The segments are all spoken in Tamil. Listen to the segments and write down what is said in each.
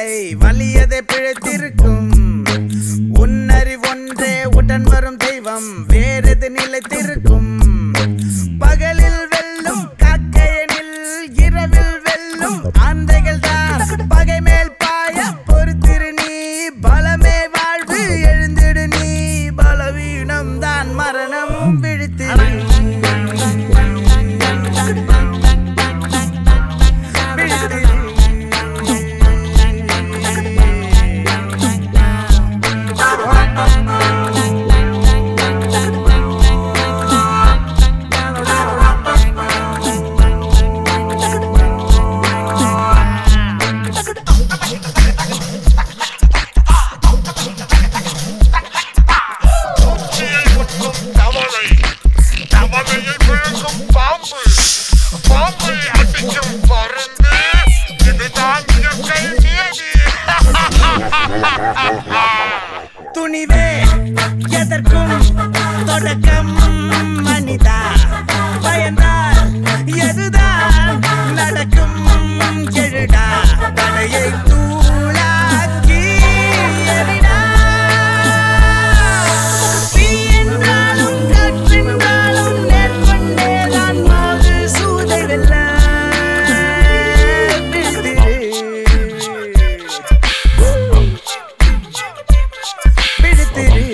இல்லை வலியதை பிழைத்திருக்கும் உன்னறிவொன்றே உடன் வரும் தெய்வம் வேறெது நிலைத்திருக்கும் பகலில் வெல்லும் காக்கையனில் இரவில் வெல்லும் ஆந்தைகள் தான் பகை மேல் பாய பொறுத்திரு நீ பலமே வாழ்வு எழுந்திடு நீ பலவீனம் தான் மரணம் விழித்திரு தவளை தவளையை விழுங்கும் பாம்பு பாம்பை அடிக்கும் பருந்து இதுதான் இயற்கை நியதி துணிவே எதற்கும் தொடக்கம் மனிதா பயந்தால் எதுதான் நடக்கும் எழுடா தலையை தூளாக்கி எறிடா. தீ என்றாலும் காற்றென்றாலும் நேர்கொண்டேதான் மாறு சூதை வெல்ல விழுதிரு. பிடித்திரு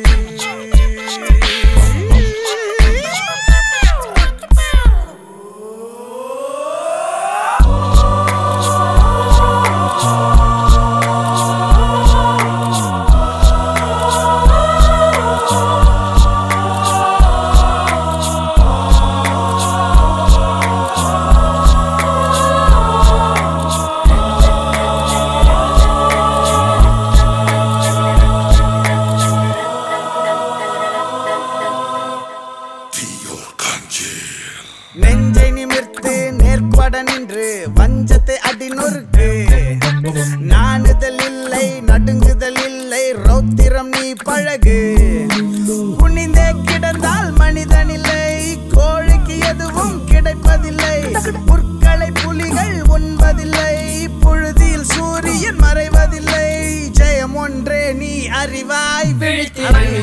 நெஞ்சை நிமிர்த்து நேர்பட நின்று வஞ்சத்தை அடி நொறுக்கு நாணுதல் இல்லை நடுங்குதல் இல்லை ரௌத்திரம் நீ பழகு குனிந்தே கிடந்தால் மனிதன் இல்லை கோழிக்கு எதுவும் கிடைப்பதில்லை புற்களை புலிகள் உண்பதில்லை புழுதியில் சூரியன் மறைவதில்லை ஜெயம் ஒன்றே நீ அறிவாய் விழித்திரு